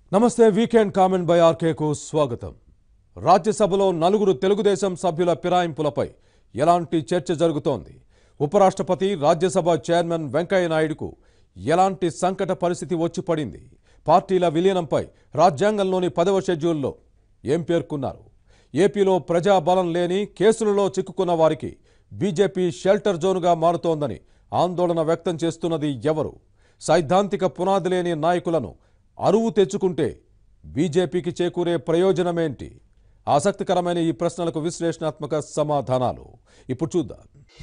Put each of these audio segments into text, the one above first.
నమస్తే weekend comment by ఆర్కేకు స్వాగతం రాజ్యసభలో నలుగురు తెలుగుదేశం సభ్యుల ఫిరాయింపులపై ఎలాంటి చర్చ జరుగుతోంది ఉపరాష్ట్రపతి రాజ్యసభ చైర్మన్ వెంకయ్య నాయుడుకు ఎలాంటి సంకట పరిస్థితి వచ్చి పడింది పార్టీల విలీనంపై రాజ్యాంగంలోని పదవ షెడ్యూల్లో ఏం పేర్కొన్నారు ఏపీలో ప్రజాబలం లేని కేసులలో చిక్కుకున్న వారికి బీజేపీ షెల్టర్ జోన్గా మారుతోందని ఆందోళన వ్యక్తం చేస్తున్నది ఎవరు సైద్ధాంతిక పునాది లేని నాయకులను అరువు తెచ్చుకుంటే బీజేపీకి చేకూరే ప్రయోజనమేంటి ఆసక్తికరమైన ఈ ప్రశ్నలకు విశ్లేషణాత్మక సమాధానాలు ఇప్పుడు చూద్దాం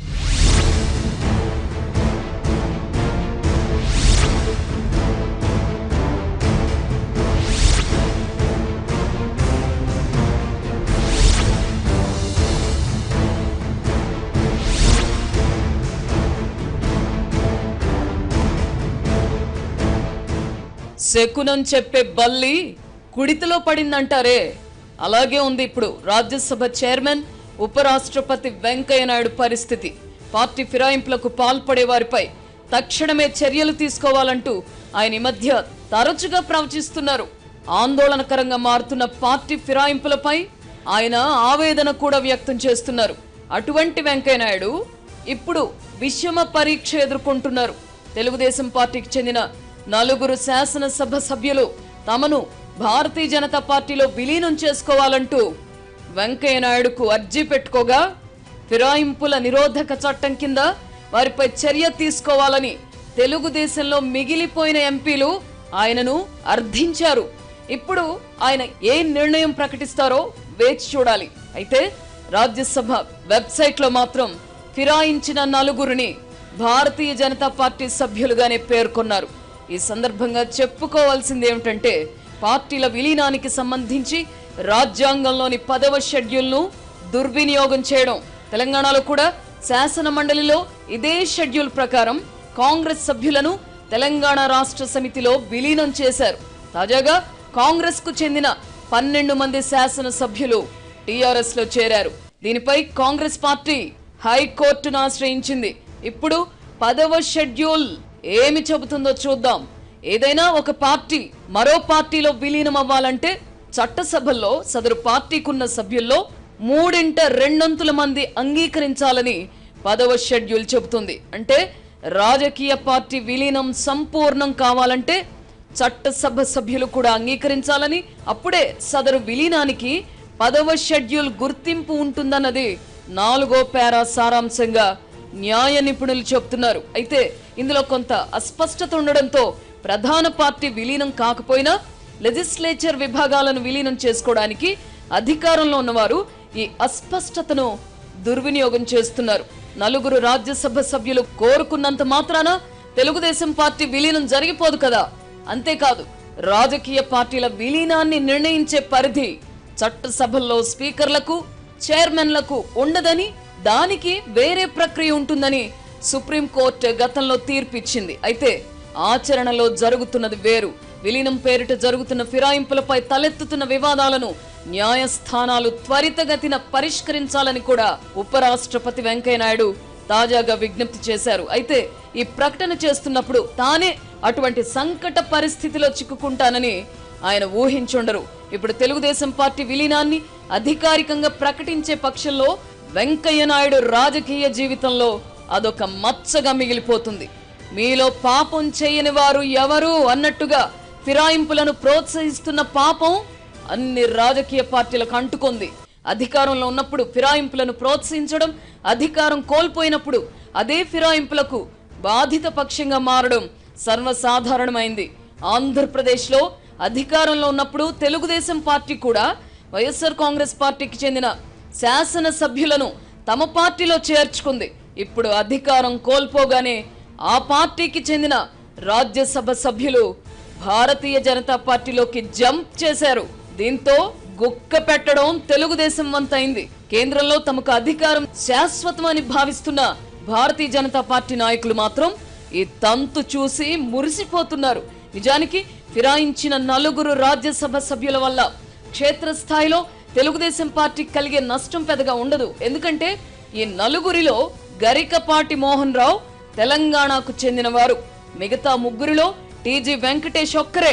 శకునం చెప్పే బల్లి కుడితిలో పడిందంటారే అలాగే ఉంది ఇప్పుడు రాజ్యసభ చైర్మన్ ఉపరాష్ట్రపతి వెంకయ్య నాయుడు పరిస్థితి పార్టీ ఫిరాయింపులకు పాల్పడే వారిపై తక్షణమే చర్యలు తీసుకోవాలంటూ ఆయన ఈ మధ్య తరచుగా ప్రవచిస్తున్నారు ఆందోళనకరంగా మారుతున్న పార్టీ ఫిరాయింపులపై ఆయన ఆవేదన కూడా వ్యక్తం చేస్తున్నారు అటువంటి వెంకయ్య నాయుడు ఇప్పుడు విషమ పరీక్ష ఎదుర్కొంటున్నారు తెలుగుదేశం పార్టీకి చెందిన నలుగురు శాసనసభ సభ్యులు తమను భారతీయ జనతా పార్టీలో విలీనం చేసుకోవాలంటూ వెంకయ్య నాయుడుకు అర్జీ పెట్టుకోగా ఫిరాయింపుల నిరోధక చట్టం కింద వారిపై చర్య తీసుకోవాలని తెలుగుదేశంలో మిగిలిపోయిన ఎంపీలు ఆయనను అర్థించారు ఇప్పుడు ఆయన ఏ నిర్ణయం ప్రకటిస్తారో వేచి చూడాలి అయితే రాజ్యసభ వెబ్సైట్లో మాత్రం ఫిరాయించిన నలుగురిని భారతీయ జనతా పార్టీ సభ్యులుగానే పేర్కొన్నారు ఈ సందర్భంగా చెప్పుకోవాల్సింది ఏమిటంటే పార్టీల విలీనానికి సంబంధించి రాజ్యాంగంలోని పదవ షెడ్యూల్ను దుర్వినియోగం చేయడం తెలంగాణలో కూడా శాసన మండలిలో ఇదే షెడ్యూల్ ప్రకారం కాంగ్రెస్ సభ్యులను తెలంగాణ రాష్ట్ర సమితిలో విలీనం చేశారు తాజాగా కాంగ్రెస్ కు చెందిన పన్నెండు మంది శాసన సభ్యులు టీఆర్ఎస్ లో చేరారు దీనిపై కాంగ్రెస్ పార్టీ హైకోర్టును ఆశ్రయించింది ఇప్పుడు పదవ షెడ్యూల్ ఏమి చెబుతుందో చూద్దాం ఏదైనా ఒక పార్టీ మరో పార్టీలో విలీనం అవ్వాలంటే చట్టసభల్లో సదరు పార్టీకున్న సభ్యుల్లో మూడింట రెండొంతుల మంది అంగీకరించాలని పదవ షెడ్యూల్ చెబుతుంది అంటే రాజకీయ పార్టీ విలీనం సంపూర్ణం కావాలంటే చట్టసభ సభ్యులు కూడా అంగీకరించాలని అప్పుడే సదరు విలీనానికి పదవ షెడ్యూల్ గుర్తింపు ఉంటుందన్నది నాలుగో పేరా సారాంశంగా న్యాయ నిపుణులు చెబుతున్నారు అయితే ఇందులో కొంత అస్పష్టత ఉండడంతో ప్రధాన పార్టీ విలీనం కాకపోయినా లెజిస్లేచర్ విభాగాలను విలీనం చేసుకోవడానికి అధికారంలో ఉన్నవారు ఈ అస్పష్టతను దుర్వినియోగం చేస్తున్నారు నలుగురు రాజ్యసభ సభ్యులు కోరుకున్నంత మాత్రాన తెలుగుదేశం పార్టీ విలీనం జరిగిపోదు కదా అంతేకాదు రాజకీయ పార్టీల విలీనాన్ని నిర్ణయించే పరిధి చట్టసభల్లో స్పీకర్లకు చైర్మన్లకు ఉండదని దానికి వేరే ప్రక్రియ ఉంటుందని సుప్రీంకోర్టు గతంలో తీర్పిచ్చింది అయితే ఆచరణలో జరుగుతున్నది వేరు విలీనం పేరిట జరుగుతున్న ఫిరాయింపులపై తలెత్తుతున్న వివాదాలను న్యాయస్థానాలు త్వరితగతిన పరిష్కరించాలని కూడా ఉపరాష్ట్రపతి వెంకయ్యనాయుడు తాజాగా విజ్ఞప్తి చేశారు అయితే ఈ ప్రకటన చేస్తున్నప్పుడు తానే అటువంటి సంకట పరిస్థితిలో చిక్కుకుంటానని ఆయన ఊహించుండరు ఇప్పుడు తెలుగుదేశం పార్టీ విలీనాన్ని అధికారికంగా ప్రకటించే పక్షంలో వెంకయ్య నాయుడు రాజకీయ జీవితంలో అదొక మచ్చగా మిగిలిపోతుంది మీలో పాపం చేయని వారు ఎవరు అన్నట్టుగా ఫిరాయింపులను ప్రోత్సహిస్తున్న పాపం అన్ని రాజకీయ పార్టీలకు అంటుకుంది అధికారంలో ఉన్నప్పుడు ఫిరాయింపులను ప్రోత్సహించడం అధికారం కోల్పోయినప్పుడు అదే ఫిరాయింపులకు బాధిత పక్షంగా మారడం సర్వసాధారణమైంది ఆంధ్రప్రదేశ్లో అధికారంలో ఉన్నప్పుడు తెలుగుదేశం పార్టీ కూడా వైఎస్ఆర్ కాంగ్రెస్ పార్టీకి చెందిన శాసన సభ్యులను తమ పార్టీలో చేర్చుకుంది ఇప్పుడు అధికారం కోల్పోగానే ఆ పార్టీకి చెందిన రాజ్యసభ సభ్యులు భారతీయ జనతా పార్టీలోకి జంప్ చేశారు దీంతో గుక్క పెట్టడం తెలుగుదేశం వంతైంది కేంద్రంలో తమకు అధికారం శాశ్వతమని భావిస్తున్న భారతీయ జనతా పార్టీ నాయకులు మాత్రం ఈ తంతు చూసి మురిసిపోతున్నారు నిజానికి ఫిరాయించిన నలుగురు రాజ్యసభ సభ్యుల వల్ల క్షేత్రస్థాయిలో తెలుగుదేశం పార్టీకి కలిగే నష్టం పెద్దగా ఉండదు ఎందుకంటే ఈ నలుగురిలో గరికపాటి మోహన్ రావు తెలంగాణకు చెందినవారు మిగతా ముగ్గురిలో టీజీ వెంకటేష్ ఒక్కరే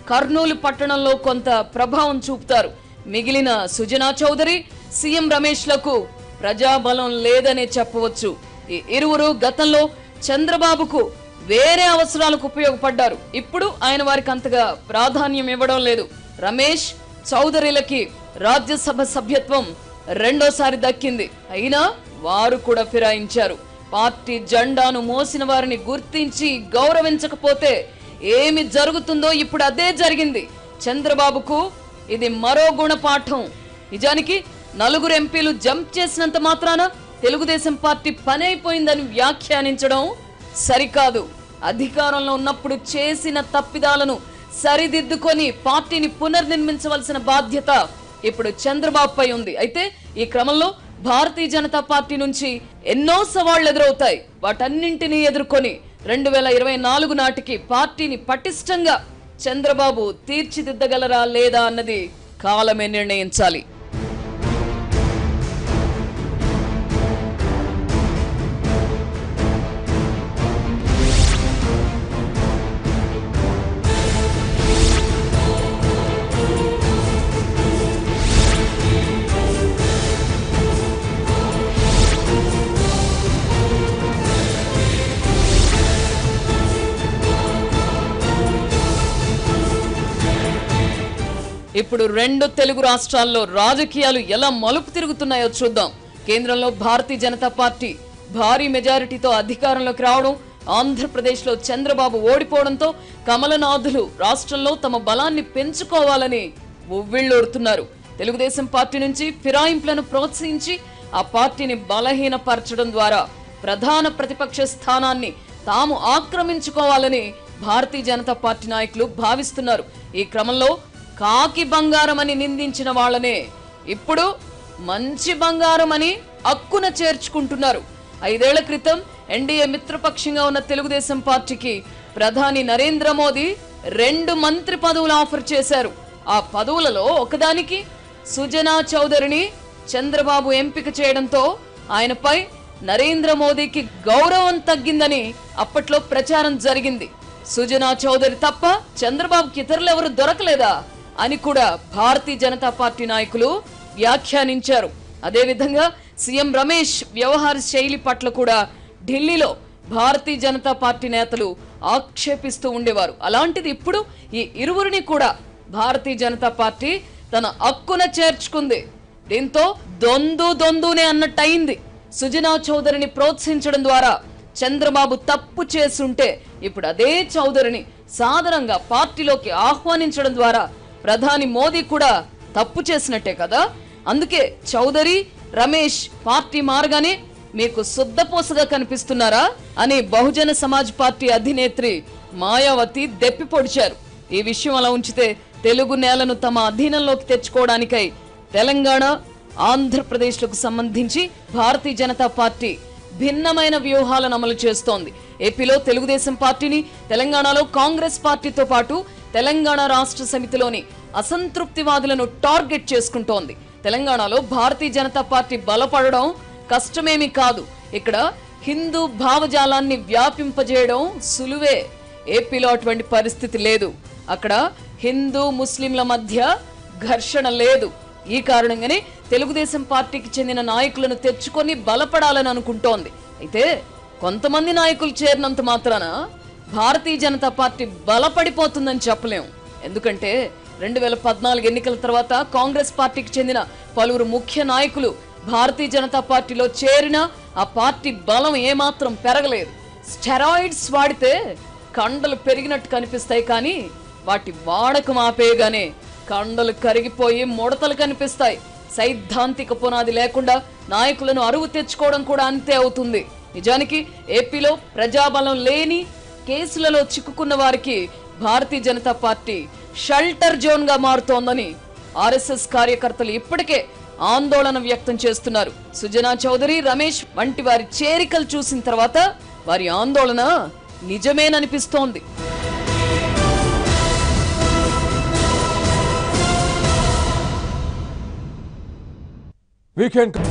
కర్నూలు పట్టణంలో కొంత ప్రభావం చూపుతారు మిగిలిన సుజనా చౌదరి సీఎం రమేష్లకు ప్రజాబలం లేదనే చెప్పవచ్చు ఈ ఇరువురు గతంలో చంద్రబాబుకు వేరే అవసరాలకు ఉపయోగపడ్డారు ఇప్పుడు ఆయన వారికి అంతగా ప్రాధాన్యం ఇవ్వడం లేదు రమేష్ చౌదరిలకి రాజ్యసభ సభ్యత్వం రెండోసారి దక్కింది అయినా వారు కూడా ఫిరాయించారు పార్టీ జెండాను మోసిన వారిని గుర్తించి గౌరవించకపోతే ఏమి జరుగుతుందో ఇప్పుడు అదే జరిగింది చంద్రబాబుకు ఇది మరో గుణపాఠం నిజానికి నలుగురు ఎంపీలు జంప్ చేసినంత మాత్రాన తెలుగుదేశం పార్టీ పని అయిపోయిందని వ్యాఖ్యానించడం సరికాదు అధికారంలో ఉన్నప్పుడు చేసిన తప్పిదాలను సరిదిద్దుకొని పార్టీని పునర్నిర్మించవలసిన బాధ్యత ఇప్పుడు చంద్రబాబుపై ఉంది అయితే ఈ క్రమంలో భారతీయ జనతా పార్టీ నుంచి ఎన్నో సవాళ్లు ఎదురవుతాయి వాటన్నింటినీ ఎదుర్కొని రెండు వేల ఇరవై నాలుగు నాటికి పార్టీని పటిష్టంగా చంద్రబాబు తీర్చిదిద్దగలరా లేదా అన్నది కాలమే నిర్ణయించాలి ఇప్పుడు రెండు తెలుగు రాష్ట్రాల్లో రాజకీయాలు ఎలా మలుపు తిరుగుతున్నాయో చూద్దాం కేంద్రంలో భారతీయ జనతా పార్టీ భారీ మెజారిటీతో అధికారంలోకి రావడం ఆంధ్రప్రదేశ్లో చంద్రబాబు ఓడిపోవడంతో కమలనాథులు రాష్ట్రంలో తమ బలాన్ని పెంచుకోవాలని ఉవ్విళ్ళూరుతున్నారు తెలుగుదేశం పార్టీ నుంచి ఫిరాయింపులను ప్రోత్సహించి ఆ పార్టీని బలహీనపరచడం ద్వారా ప్రధాన ప్రతిపక్ష స్థానాన్ని తాము ఆక్రమించుకోవాలని భారతీయ జనతా పార్టీ నాయకులు భావిస్తున్నారు ఈ క్రమంలో కాకి బంగారం అని నిందించిన వాళ్ళనే ఇప్పుడు మంచి బంగారం అని అక్కున చేర్చుకుంటున్నారు ఐదేళ్ల క్రితం ఎన్డీఏ మిత్రపక్షంగా ఉన్న తెలుగుదేశం పార్టీకి ప్రధాని నరేంద్ర మోదీ రెండు మంత్రి పదవులు ఆఫర్ చేశారు ఆ పదవులలో ఒకదానికి సుజనా చౌదరిని చంద్రబాబు ఎంపిక చేయడంతో ఆయనపై నరేంద్ర మోదీకి గౌరవం తగ్గిందని అప్పట్లో ప్రచారం జరిగింది సుజనా చౌదరి తప్ప చంద్రబాబుకి ఇతరులు ఎవరు దొరకలేదా అని కూడా భారతీయ జనతా పార్టీ నాయకులు వ్యాఖ్యానించారు అదేవిధంగా సీఎం రమేష్ వ్యవహార శైలి పట్ల కూడా ఢిల్లీలో భారతీయ జనతా పార్టీ నేతలు ఆక్షేపిస్తూ ఉండేవారు అలాంటిది ఇప్పుడు ఈ ఇరువురిని కూడా భారతీయ జనతా పార్టీ తన హక్కున చేర్చుకుంది దీంతో దొందు దొందునే అన్నట్టయింది సుజనా చౌదరిని ప్రోత్సహించడం ద్వారా చంద్రబాబు తప్పు చేసుంటే ఇప్పుడు అదే చౌదరిని సాధారణంగా పార్టీలోకి ఆహ్వానించడం ద్వారా ప్రధాని మోదీ కూడా తప్పు చేసినట్టే కదా అందుకే చౌదరి రమేష్ పార్టీ మారగానే మీకు శుద్ధపోసగా కనిపిస్తున్నారా అని బహుజన సమాజ్ పార్టీ అధినేత్రి మాయావతి దెప్పి పొడిచారు ఈ విషయం అలా ఉంచితే తెలుగు నేలను తమ అధీనంలోకి తెచ్చుకోవడానికై తెలంగాణ ఆంధ్రప్రదేశ్లకు సంబంధించి భారతీయ జనతా పార్టీ భిన్నమైన వ్యూహాలను అమలు చేస్తోంది ఏపీలో తెలుగుదేశం పార్టీని తెలంగాణలో కాంగ్రెస్ పార్టీతో పాటు తెలంగాణ రాష్ట్ర సమితిలోని అసంతృప్తివాదులను టార్గెట్ చేసుకుంటోంది తెలంగాణలో భారతీయ జనతా పార్టీ బలపడడం కష్టమేమీ కాదు ఇక్కడ హిందూ భావజాలాన్ని వ్యాపింపజేయడం సులువే ఏపీలో అటువంటి పరిస్థితి లేదు అక్కడ హిందూ ముస్లింల మధ్య ఘర్షణ లేదు ఈ కారణంగానే తెలుగుదేశం పార్టీకి చెందిన నాయకులను తెచ్చుకొని బలపడాలని అనుకుంటోంది అయితే కొంతమంది నాయకులు చేరినంత మాత్రాన భారతీయ జనతా పార్టీ బలపడిపోతుందని చెప్పలేం ఎందుకంటే రెండు వేల పద్నాలుగు ఎన్నికల తర్వాత కాంగ్రెస్ పార్టీకి చెందిన పలువురు ముఖ్య నాయకులు భారతీయ జనతా పార్టీలో చేరినా ఆ పార్టీ బలం ఏమాత్రం పెరగలేదు స్టెరాయిడ్స్ వాడితే కండలు పెరిగినట్టు కనిపిస్తాయి కానీ వాటి వాడకం ఆపేయగానే కండలు కరిగిపోయి ముడతలు కనిపిస్తాయి సైద్ధాంతిక పునాది లేకుండా నాయకులను అరువు తెచ్చుకోవడం కూడా అంతే అవుతుంది నిజానికి ఏపీలో ప్రజాబలం లేని కేసులలో చిక్కుకున్న వారికి Bharatiya Janata Party shelter zone గా మారుతోందని ఆర్ఎస్ఎస్ కార్యకర్తలు ఇప్పటికే ఆందోళన వ్యక్తం చేస్తున్నారు సుజనా చౌదరి రమేష్ వంటి వారి చేరికలు చూసిన తర్వాత వారి ఆందోళన నిజమేననిపిస్తోంది వీకెండ్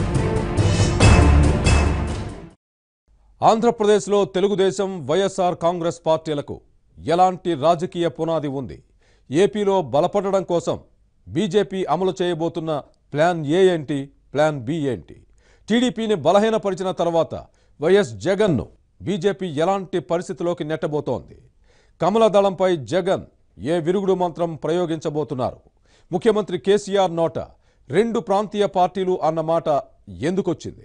ఆంధ్రప్రదేశ్లో తెలుగుదేశం వైఎస్ఆర్ కాంగ్రెస్ పార్టీలకు ఎలాంటి రాజకీయ పునాది ఉంది ఏపీలో బలపడడం కోసం బీజేపీ అమలు చేయబోతున్న ప్లాన్ ఏ ఏంటి ప్లాన్ బి ఏంటి టీడీపీని బలహీనపరిచిన తర్వాత వైఎస్ జగన్ను బీజేపీ ఎలాంటి పరిస్థితిలోకి నెట్టబోతోంది కమల దళంపై జగన్ ఏ విరుగుడు మంత్రం ప్రయోగించబోతున్నారు ముఖ్యమంత్రి కేసీఆర్ నోట రెండు ప్రాంతీయ పార్టీలు అన్న మాట ఎందుకొచ్చింది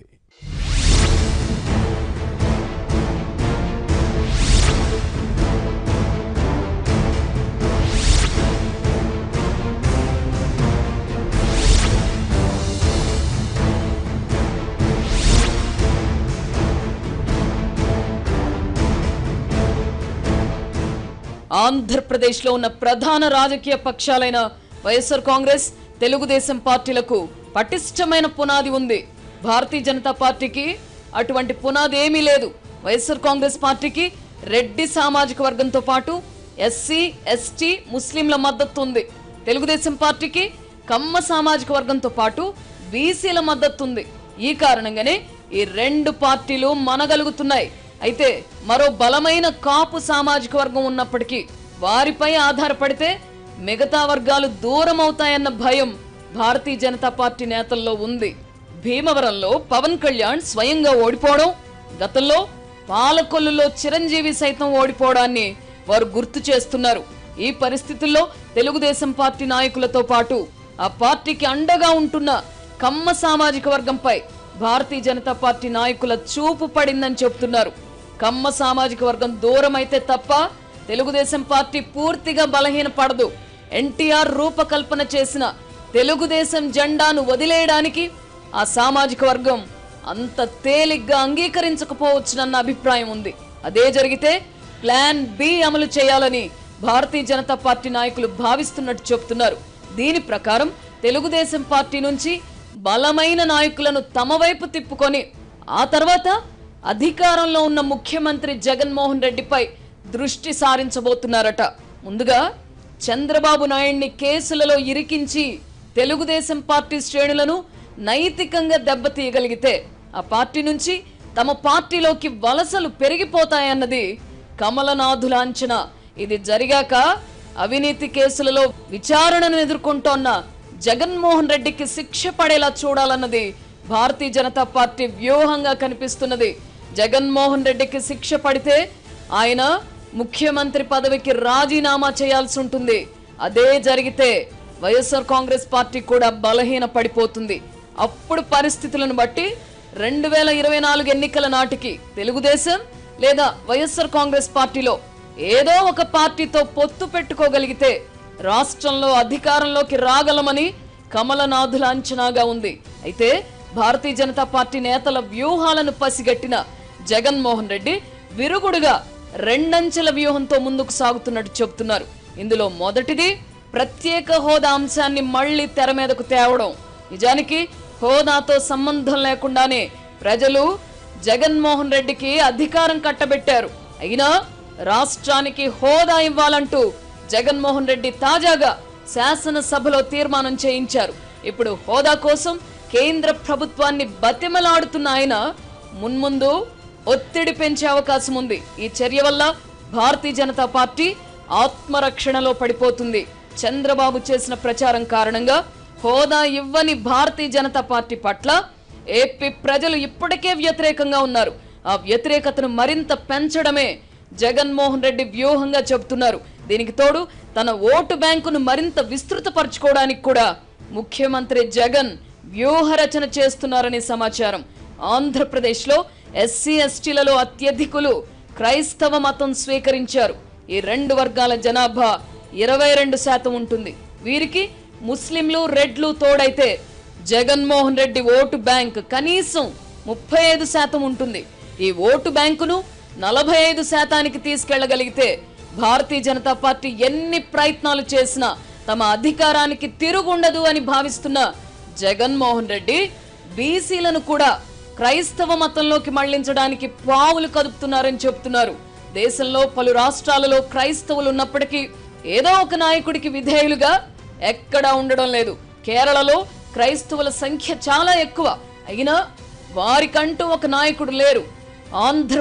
ఆంధ్రప్రదేశ్లో ఉన్న ప్రధాన రాజకీయ పక్షాలైన వైఎస్ఆర్ కాంగ్రెస్ తెలుగుదేశం పార్టీలకు పటిష్టమైన పునాది ఉంది భారతీయ జనతా పార్టీకి అటువంటి పునాది ఏమీ లేదు వైఎస్ఆర్ కాంగ్రెస్ పార్టీకి రెడ్డి సామాజిక వర్గంతో పాటు ఎస్సీ ఎస్టీ ముస్లింల మద్దతు ఉంది తెలుగుదేశం పార్టీకి కమ్మ సామాజిక వర్గంతో పాటు బీసీల మద్దతు ఉంది ఈ కారణంగానే ఈ రెండు పార్టీలు మనగలుగుతున్నాయి అయితే మరో బలమైన కాపు సామాజిక వర్గం ఉన్నప్పటికీ వారిపై ఆధారపడితే మిగతా వర్గాలు దూరం అవుతాయన్న భయం భారతీయ జనతా పార్టీ నేతల్లో ఉంది భీమవరంలో పవన్ కళ్యాణ్ స్వయంగా ఓడిపోవడం గతంలో పాలకొల్లులో చిరంజీవి సైతం ఓడిపోవడాన్ని వారు గుర్తు చేస్తున్నారు ఈ పరిస్థితుల్లో తెలుగుదేశం పార్టీ నాయకులతో పాటు ఆ పార్టీకి అండగా ఉంటున్న కమ్మ సామాజిక వర్గంపై భారతీయ జనతా పార్టీ నాయకుల చూపు పడిందని చెబుతున్నారు కమ్మ సామాజిక వర్గం దూరం అయితే తప్ప తెలుగుదేశం పార్టీ పూర్తిగా బలహీనపడదు ఎన్టీఆర్ రూపకల్పన చేసిన తెలుగుదేశం జెండాను వదిలేయడానికి ఆ సామాజిక వర్గం అంత తేలిగ్గా అంగీకరించకపోవచ్చునన్న అభిప్రాయం ఉంది అదే జరిగితే ప్లాన్ బి అమలు చేయాలని భారతీయ జనతా పార్టీ నాయకులు భావిస్తున్నట్టు చెబుతున్నారు దీని ప్రకారం తెలుగుదేశం పార్టీ నుంచి బలమైన నాయకులను తమ వైపు తిప్పుకొని ఆ తర్వాత అధికారంలో ఉన్న ముఖ్యమంత్రి జగన్మోహన్ రెడ్డిపై దృష్టి సారించబోతున్నారట ముందుగా చంద్రబాబు నాయుడిని కేసులలో ఇరికించి తెలుగుదేశం పార్టీ శ్రేణులను నైతికంగా దెబ్బతీయగలిగితే ఆ పార్టీ నుంచి తమ పార్టీలోకి వలసలు పెరిగిపోతాయన్నది కమలనాథుల అంచనా ఇది జరిగాక అవినీతి కేసులలో విచారణను ఎదుర్కొంటోన్న జగన్మోహన్ రెడ్డికి శిక్ష పడేలా చూడాలన్నది భారతీయ జనతా పార్టీ వ్యూహంగా కనిపిస్తున్నది జగన్మోహన్ రెడ్డికి శిక్ష పడితే ఆయన ముఖ్యమంత్రి పదవికి రాజీనామా చేయాల్సి ఉంటుంది అదే జరిగితే వైఎస్ఆర్ కాంగ్రెస్ పార్టీ కూడా బలహీన పడిపోతుంది అప్పుడు పరిస్థితులను బట్టి రెండు వేల ఇరవై నాలుగు ఎన్నికల నాటికి తెలుగుదేశం లేదా వైఎస్ఆర్ కాంగ్రెస్ పార్టీలో ఏదో ఒక పార్టీతో పొత్తు పెట్టుకోగలిగితే రాష్ట్రంలో అధికారంలోకి రాగలమని కమలనాథుల అంచనాగా ఉంది అయితే భారతీయ జనతా పార్టీ నేతల వ్యూహాలను పసిగట్టిన జగన్మోహన్ రెడ్డి విరుగుడుగా రెండంచెల వ్యూహంతో ముందుకు సాగుతున్నట్టు చెబుతున్నారు ఇందులో మొదటిది ప్రత్యేక హోదా అంశాన్ని మళ్లీ తెర మీదకు తేవడం నిజానికి హోదాతో సంబంధం లేకుండానే ప్రజలు జగన్మోహన్ రెడ్డికి అధికారం కట్టబెట్టారు అయినా రాష్ట్రానికి హోదా ఇవ్వాలంటూ జగన్మోహన్ రెడ్డి తాజాగా శాసనసభలో తీర్మానం చేయించారు ఇప్పుడు హోదా కోసం కేంద్ర ప్రభుత్వాన్ని బతిమలాడుతున్న ఆయన మున్ముందు ఒత్తిడి పెంచే అవకాశం ఉంది ఈ చర్య వల్ల భారతీయ జనతా పార్టీ ఆత్మరక్షణలో పడిపోతుంది చంద్రబాబు చేసిన ప్రచారం కారణంగా హోదా ఇవ్వని భారతీయ జనతా పార్టీ పట్ల ఏపీ ప్రజలు ఇప్పటికే వ్యతిరేకంగా ఉన్నారు ఆ వ్యతిరేకతను మరింత పెంచడమే జగన్మోహన్ రెడ్డి వ్యూహంగా చెబుతున్నారు దీనికి తోడు తన ఓటు బ్యాంకును మరింత విస్తృతపరచుకోవడానికి కూడా ముఖ్యమంత్రి జగన్ వ్యూహ రచన చేస్తున్నారని సమాచారం ఆంధ్రప్రదేశ్లో ఎస్సీ ఎస్టీలలో అత్యధికులు క్రైస్తవ మతం స్వీకరించారు ఈ రెండు వర్గాల జనాభా ఇరవై రెండు శాతం ఉంటుంది వీరికి ముస్లింలు రెడ్లు తోడైతే జగన్మోహన్ రెడ్డి ఓటు బ్యాంక్ కనీసం ముప్పై ఐదు శాతం ఉంటుంది ఈ ఓటు బ్యాంకును నలభై ఐదు శాతానికి తీసుకెళ్లగలిగితే భారతీయ జనతా పార్టీ ఎన్ని ప్రయత్నాలు చేసినా తమ అధికారానికి తిరుగుండదు అని భావిస్తున్న జగన్మోహన్ రెడ్డి బీసీలను కూడా క్రైస్తవ మతంలోకి మళ్లించడానికి పావులు కదుపుతున్నారని చెబుతున్నారు దేశంలో పలు రాష్ట్రాలలో క్రైస్తవులు ఉన్నప్పటికీ ఏదో ఒక నాయకుడికి విధేయులుగా ఎక్కడా ఉండడం లేదు కేరళలో క్రైస్తవుల సంఖ్య చాలా ఎక్కువ అయినా వారికంటూ ఒక నాయకుడు లేరు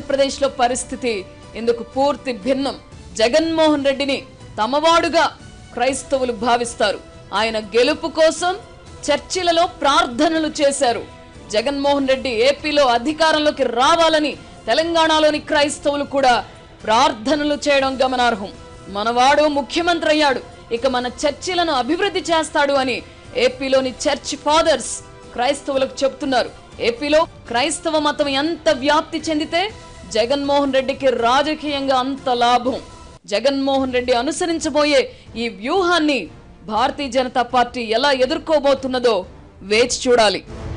ఆంధ్రప్రదేశ్లో పరిస్థితి ఇందుకు పూర్తి భిన్నం జగన్మోహన్ రెడ్డిని తమవాడుగా క్రైస్తవులు భావిస్తారు ఆయన గెలుపు కోసం చర్చిలలో ప్రార్థనలు చేశారు జగన్మోహన్ రెడ్డి ఏపీలో అధికారంలోకి రావాలని తెలంగాణలోని క్రైస్తవులు కూడా ప్రార్థనలు చేయడం గమనార్హం మనవాడు ముఖ్యమంత్రి అయ్యాడు ఇక మన చర్చిలను అభివృద్ధి చేస్తాడు అని ఏపీలోని చర్చ్ ఫాదర్స్ క్రైస్తవులకు చెప్తున్నారు ఏపీలో క్రైస్తవ మతం ఎంత వ్యాప్తి చెందితే జగన్మోహన్ రెడ్డికి రాజకీయంగా అంత లాభం జగన్మోహన్ రెడ్డి అనుసరించబోయే ఈ వ్యూహాన్ని భారతీయ జనతా పార్టీ ఎలా ఎదుర్కోబోతున్నదో వేచి చూడాలి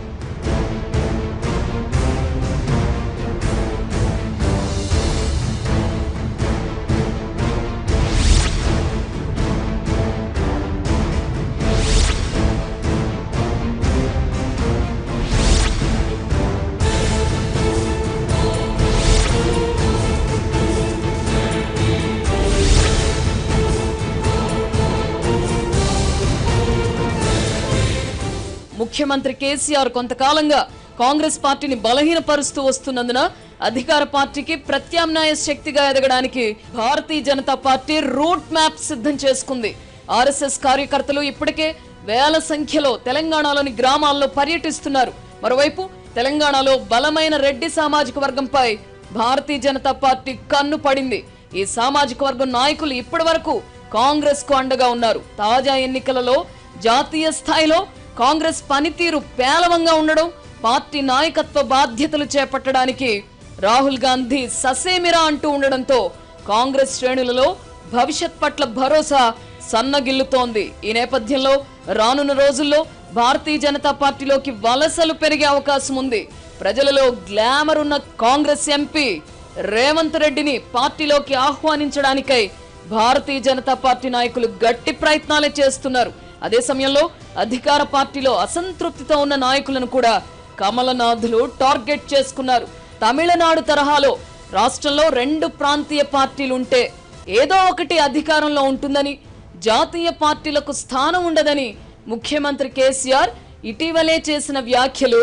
ముఖ్యమంత్రి కేసీఆర్ కొంతకాలంగా కాంగ్రెస్ పార్టీని బలహీనపరుస్తూ వస్తున్నందున అధికార పార్టీకి ప్రత్యామ్నాయ శక్తిగా ఎదగడానికి Bharatiya Janata Party route map సిద్ధం చేసుకుంది ఆర్ఎస్ఎస్ కార్యకర్తలు ఇప్పటికే వేల సంఖ్యలో తెలంగాణలోని గ్రామాల్లో పర్యటిస్తున్నారు మరోవైపు తెలంగాణలో బలమైన రెడ్డి సామాజిక వర్గంపై భారతీయ జనతా పార్టీ కన్ను పడింది ఈ సామాజిక వర్గం నాయకులు ఇప్పటి వరకు కాంగ్రెస్ కు అండగా ఉన్నారు తాజా ఎన్నికలలో జాతీయ స్థాయిలో కాంగ్రెస్ పనితీరు పేలవంగా ఉండడం పార్టీ నాయకత్వ బాధ్యతలు చేపట్టడానికి రాహుల్ గాంధీ ససేమిరా అంటూ ఉండడంతో కాంగ్రెస్ శ్రేణులలో భవిష్యత్ పట్ల భరోసా సన్నగిల్లుతోంది ఈ నేపథ్యంలో రానున్న రోజుల్లో భారతీయ జనతా పార్టీలోకి వలసలు పెరిగే అవకాశం ఉంది ప్రజలలో గ్లామర్ ఉన్న కాంగ్రెస్ ఎంపీ రేవంత్ రెడ్డిని పార్టీలోకి ఆహ్వానించడానికై భారతీయ జనతా పార్టీ నాయకులు గట్టి ప్రయత్నాలే చేస్తున్నారు అదే సమయంలో అధికార పార్టీలో అసంతృప్తితో ఉన్న నాయకులను కూడా కమలనాథులు టార్గెట్ చేసుకున్నారు తమిళనాడు తరహాలో రాష్ట్రంలో రెండు ప్రాంతీయ పార్టీలుంటే ఏదో ఒకటి అధికారంలో ఉంటుందని జాతీయ పార్టీలకు స్థానం ఉండదని ముఖ్యమంత్రి కేసీఆర్ ఇటీవలే చేసిన వ్యాఖ్యలు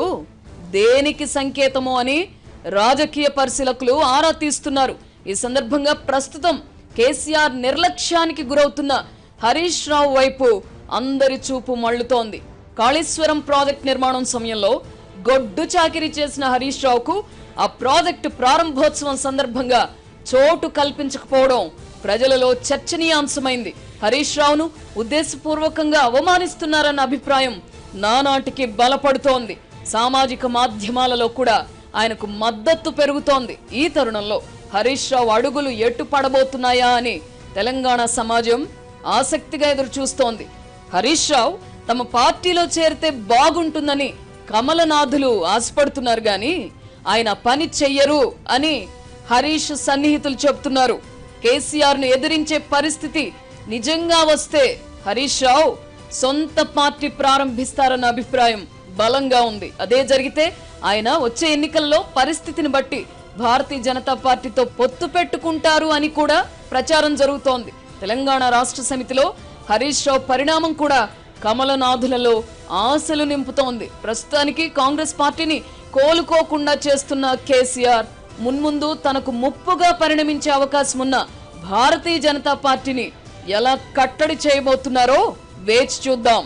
దేనికి సంకేతమో అని రాజకీయ పరిశీలకులు ఆరా తీస్తున్నారు ఈ సందర్భంగా ప్రస్తుతం కేసీఆర్ నిర్లక్ష్యానికి గురవుతున్న హరీష్ రావు వైపు అందరి చూపు మళ్లుతోంది కాళేశ్వరం ప్రాజెక్ట్ నిర్మాణం సమయంలో గొడ్డు చాకిరీ చేసిన హరీష్ రావుకు ఆ ప్రాజెక్టు ప్రారంభోత్సవం సందర్భంగా చోటు కల్పించకపోవడం ప్రజలలో చర్చనీయాంశమైంది హరీష్ రావును ఉద్దేశపూర్వకంగా అవమానిస్తున్నారన్న అభిప్రాయం నానాటికి బలపడుతోంది సామాజిక మాధ్యమాలలో కూడా ఆయనకు మద్దతు పెరుగుతోంది ఈ తరుణంలో హరీష్ రావు అడుగులు ఎటు పడబోతున్నాయా అని తెలంగాణ సమాజం ఆసక్తిగా ఎదురు చూస్తోంది హరీష్ రావు తమ పార్టీలో చేరితే బాగుంటుందని కమలనాథులు ఆశపడుతున్నారు గాని ఆయన పని చెయ్యరు అని హరీష్ సన్నిహితులు చెబుతున్నారు కేసీఆర్ ను ఎదిరించే పరిస్థితి నిజంగా వస్తే హరీష్ రావు సొంత పార్టీ ప్రారంభిస్తారన్న అభిప్రాయం బలంగా ఉంది అదే జరిగితే ఆయన వచ్చే ఎన్నికల్లో పరిస్థితిని బట్టి భారతీయ జనతా పార్టీతో పొత్తు పెట్టుకుంటారు అని కూడా ప్రచారం జరుగుతోంది తెలంగాణ రాష్ట్ర సమితిలో హరీష్ రావు పరిణామం కూడా కమలనాథులలో ఆశలు నింపుతోంది ప్రస్తుతానికి కాంగ్రెస్ పార్టీని కోలుకోకుండా చేస్తున్న కేసీఆర్ మున్ముందు తనకు ముప్పుగా పరిణమించే అవకాశం ఉన్న భారతీయ జనతా పార్టీని ఎలా కట్టడి చేయబోతున్నారో వేచి చూద్దాం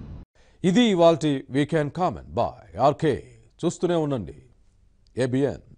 ఇది ఇవాల్టి వీకెండ్ కామెంట్ బాయ్ ఆర్కే చూస్తూనే ఉండండి ఏబిఎన్